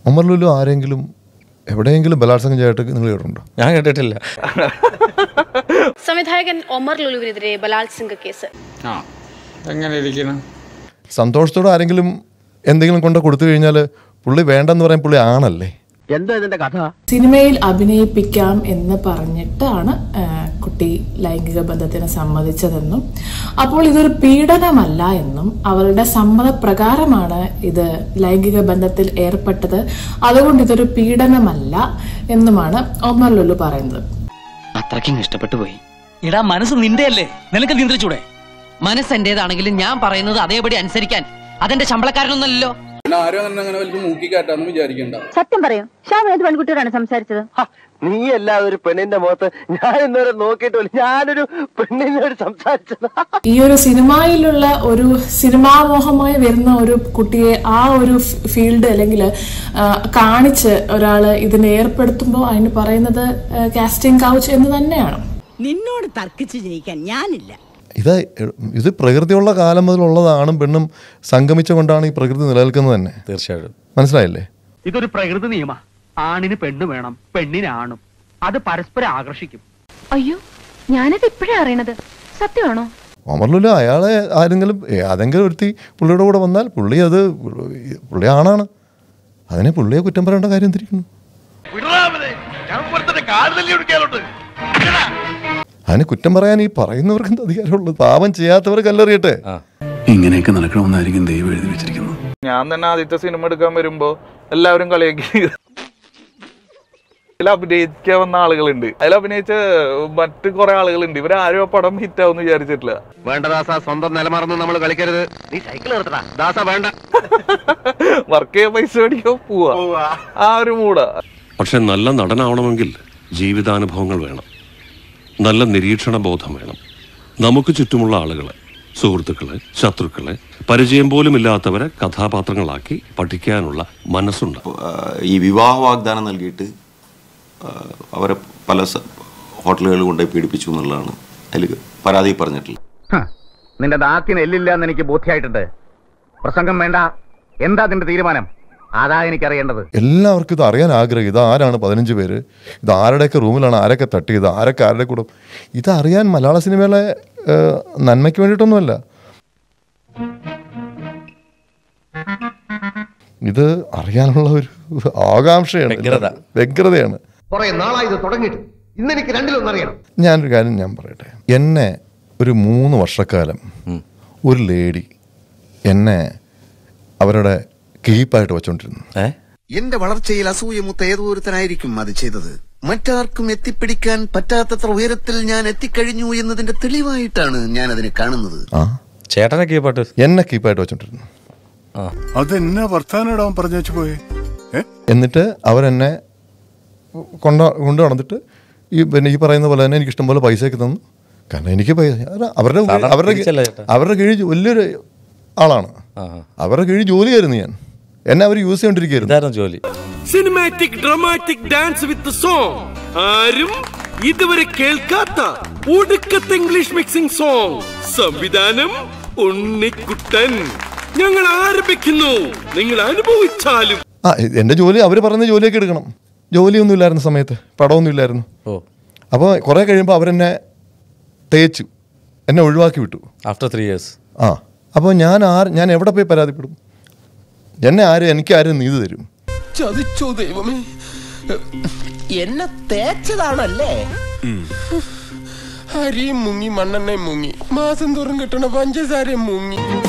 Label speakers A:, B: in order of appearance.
A: ഒമർ ലുലു ആരെങ്കിലും എവിടെയെങ്കിലും ബലാത്സംഗം ചെയ്തിട്ട് നിങ്ങൾ കേട്ടിട്ടുണ്ടോ
B: ഞാൻ കേട്ടിട്ടില്ല
C: സംവിധായകൻ ഒമർ ലുലുവിനെതിരെ ബലാത്സംഗ കേസ്
D: ആ എങ്ങനെ ഇരിക്കണം
A: സന്തോഷത്തോടെ ആരെങ്കിലും എന്തെങ്കിലും കൊണ്ട് കൊടുത്തു കഴിഞ്ഞാൽ പുള്ളി വേണ്ടെന്ന് പറയാൻ പുള്ളി ആണല്ലേ
E: എന്താ ഇതിന്റെ കഥ
F: സിനിമയിൽ അഭിനയിപ്പിക്കാം എന്ന് പറഞ്ഞിട്ടാണ് ആ, കുട്ടി ലൈംഗിക ബന്ധത്തിന് സമ്മതിച്ചതെന്നും അപ്പോൾ ഇതൊരു പീഡനമല്ല എന്നും അവരുടെ സമ്മതപ്രകാരമാണ് ഇത് ലൈംഗിക ബന്ധത്തിൽ ഏർപ്പെട്ടത് അതുകൊണ്ട് ഇതൊരു പീഡനമല്ല എന്നുമാണ് ഒമർ ലുലു പറയുന്നത്
G: അത്രയ്ക്കും ഇഷ്ടപ്പെട്ടു പോയി
H: എടാ മനസ്സ് നിന്റെയല്ലേ നിനക്ക് നിയന്ത്രിച്ചൂടെ
G: മനസ്സ് എന്റേതാണെങ്കിലും ഞാൻ പറയുന്നത് അതേപടി അനുസരിക്കാൻ അതെന്റെ ശമ്പളക്കാരനൊന്നല്ലോ
D: ആരും അങ്ങനെ അങ്ങനെ വലിയ മൂക്കി കാറ്റാന്ന് വിചാരിക്കണ്ട
C: സത്യം പറയൂ ഷാം ഏത് പെൺകുട്ടിയോടാണ് സംസാരിച്ചത്
E: നീ അല്ലാതെ ഒരു പെണ്ണിന്റെ മുഖത്ത് ഞാൻ ഇന്നുവരെ നോക്കിയിട്ടില്ല ഞാനൊരു പെണ്ണിനോട് സംസാരിച്ചത്
F: ഈ ഒരു സിനിമയിലുള്ള ഒരു സിനിമാമോഹമായി വരുന്ന ഒരു കുട്ടിയെ ആ ഒരു ഫീൽഡ് അല്ലെങ്കിൽ കാണിച്ച് ഒരാള് ഇതിനെ ഏർപ്പെടുത്തുമ്പോൾ അതിന് പറയുന്നത് കാസ്റ്റിംഗ് കൗച്ച് എന്ന് തന്നെയാണ്
H: നിന്നോട് തർക്കിച്ച് ജയിക്കാൻ ഞാനില്ല
A: ഇത് ഇത് പ്രകൃതിയുള്ള കാലം മുതലുള്ളതാണ് പെണ്ണും സംഗമിച്ചുകൊണ്ടാണ് ഈ പ്രകൃതി നിലനിൽക്കുന്നത് തന്നെ
B: തീർച്ചയായിട്ടും
A: മനസ്സിലായില്ലേ
E: ഇതൊരു പ്രകൃതി നിയമ ആണിന് പെണ്ണ് വേണം പെണ്ണിന് ആണും അത് പരസ്പരം ആകർഷിക്കും
C: അയ്യോ ഞാനത് ഇപ്പോഴേ അറിയണത് സത്യമാണോ
A: ഒമർലുല അയാളെ ആരെങ്കിലും ഏ, അതെങ്കിലും ഒരുത്തി പുള്ളിയുടെ കൂടെ വന്നാൽ പുള്ളി അത് പുള്ളി ആണാണ് അതിനെ പുള്ളിയെ കുറ്റം പറയേണ്ട കാര്യം തിരിക്കുന്നു അതിന് കുറ്റം പറയാൻ ഈ പറയുന്നവർക്ക് എന്ത് അധികാരമുള്ളത് പാപം ചെയ്യാത്തവർ കല്ലെറിയട്ടെ
B: ആ
I: ഇങ്ങനെയൊക്കെ നടക്കണമെന്നായിരിക്കും ദൈവം എഴുതി വെച്ചിരിക്കുന്നത്
D: ഞാൻ തന്നെ ആദ്യത്തെ സിനിമ എടുക്കാൻ വരുമ്പോ എല്ലാവരും കളിയാക്കി അതിൽ അഭിനയിക്കാൻ വന്ന ആളുകളുണ്ട് അതിൽ അഭിനയിച്ച മറ്റു കുറെ ആളുകളുണ്ട് ഇവരാരും ആ പടം ഹിറ്റ് ആവുമെന്ന് വിചാരിച്ചിട്ടില്ല
E: വേണ്ട ദാസ സ്വന്തം നിലമറന്ന് നമ്മൾ കളിക്കരുത് നീ സൈക്കിൾ നിർത്തടാ ദാസ വേണ്ട
D: വർക്ക് ചെയ്യാൻ പൈസ മേടിക്കാൻ പോവാ ആ ഒരു മൂടാ
I: പക്ഷെ നല്ല നടനാവണമെങ്കിൽ ജീവിതാനുഭവങ്ങൾ വേണം നല്ല നിരീക്ഷണ ബോധം വേണം നമുക്ക് ചുറ്റുമുള്ള ആളുകളെ സുഹൃത്തുക്കളെ ശത്രുക്കളെ പരിചയം പോലും ഇല്ലാത്തവരെ കഥാപാത്രങ്ങളാക്കി പഠിക്കാനുള്ള മനസ്സുണ്ട്
J: ഈ വിവാഹ വാഗ്ദാനം നൽകിയിട്ട് ആ, അവരെ പല സ- ഹോട്ടലുകളിൽ കൊണ്ടുപോയി പീഡിപ്പിച്ചു എന്നുള്ളതാണ് അതിൽ പരാതി പറഞ്ഞിട്ടുള്ളത്
E: നിന്റെ ദാത്തിന് എല്ലില്ല എന്ന് എനിക്ക് ബോധ്യമായിട്ടുണ്ട് പ്രസംഗം വേണ്ട എന്താ നിന്റെ തീരുമാനം അതാ എനിക്കറിയേണ്ടത്
A: എല്ലാവർക്കും ഇത് അറിയാൻ ആഗ്രഹം ഇത് ആരാണ് പതിനഞ്ച് പേര് ഇത് ആരുടെയൊക്കെ റൂമിലാണ് ആരൊക്കെ തട്ടിയത് ആരൊക്കെ ആരുടെ കൂടെ ഇത് അറിയാൻ മലയാള സിനിമയിലെ ഏ, നന്മയ്ക്ക് വേണ്ടിയിട്ടൊന്നുമല്ല ഇത് അറിയാനുള്ള ഒരു ആകാംക്ഷയാണ്
B: വ്യഗ്രത.
A: വ്യഗ്രതയാണ്
E: കുറെ നാളായി ഇത് തുടങ്ങിയിട്ട് ഇന്ന് എനിക്ക് രണ്ടിലൊന്നും അറിയണം
A: ഞാനൊരു കാര്യം ഞാൻ പറയട്ടെ എന്നെ ഒരു മൂന്ന് വർഷക്കാലം ഒരു ലേഡി എന്നെ അവരുടെ കീപ്പായിട്ട് വെച്ചോണ്ടിരുന്നു
B: ഏ
I: എന്റെ വളർച്ചയിൽ അസൂയമുത്ത ഏതോരുത്തനായിരിക്കും അത് ചെയ്തത് മറ്റാർക്കും എത്തിപ്പിടിക്കാൻ പറ്റാത്തത്ര ഉയരത്തിൽ ഞാൻ എത്തിക്കഴിഞ്ഞു എന്നതിന്റെ തെളിവായിട്ടാണ് ഞാൻ അതിനെ കാണുന്നത്
A: ആ
B: ചേട്ടനെ കീപ്പാട്ട്
A: എന്നെ കീപ്പായിട്ട് വെച്ചോണ്ടിരുന്നു
B: ആ
I: അതെന്നാ വർത്താനം പറഞ്ഞു വെച്ചു പോയെ
A: എന്നിട്ട് അവരെന്നെ കൊണ്ട കൊണ്ട് നടന്നിട്ട് ഈ പിന്നെ ഈ പറയുന്ന പോലെ തന്നെ എനിക്ക് ഇഷ്ടംപോലെ പൈസയൊക്കെ തന്നു കാരണം എനിക്ക് പൈസ അല്ല, അവരുടെ
B: സാധാരണ
A: അവരുടെ
B: തിരിച്ചല്ല ചേട്ടാ.
A: അവരുടെ കീഴിൽ വലിയൊരു ആളാണ്
B: ആ ആ.
A: അവരുടെ കീഴിൽ ജോലിയായിരുന്നു ഞാൻ എന്നെ അവർ യൂസ് ചെയ്തോണ്ടിരിക്കുകയായിരുന്നു
B: ഇതായിരുന്നു ജോലി
H: cinematic dramatic dance with song ആരും ഇതുവരെ കേൾക്കാത്ത ഒടുക്കത്തെ ഇംഗ്ലീഷ് മിക്സിംഗ് സോങ് സംവിധാനം ഉണ്ണിക്കുട്ടൻ ഞങ്ങൾ ആരംഭിക്കുന്നു നിങ്ങൾ അനുഭവിച്ചാലും
A: ആ എൻ്റെ ജോലി അവർ പറയുന്ന ജോലിയൊക്കെ എടുക്കണം ജോലിയൊന്നും ഇല്ലായിരുന്ന സമയത്ത് പടമൊന്നും ഇല്ലായിരുന്നു
B: ഓ
A: അപ്പോൾ കുറേ കഴിയുമ്പോൾ അവരെന്നെ തേച്ചു എന്നെ ഒഴിവാക്കി വിട്ടു
B: ആഫ്റ്റർ ത്രീ ഇയേഴ്സ്
A: ആ അപ്പോൾ ഞാൻ ആര് ഞാൻ എവിടെ പോയി പരാതിപ്പെടും എന്നെ ആരും എനിക്ക് ആരും നീതി തരും
H: ചതിച്ചോ ദൈവമേ
E: എന്നെ തേച്ചതാണല്ലേ
H: അരിയും മുങ്ങി മണ്ണെണ്ണയും മുങ്ങി മാസം തോറും കിട്ടണ പഞ്ചസാരയും മുങ്ങി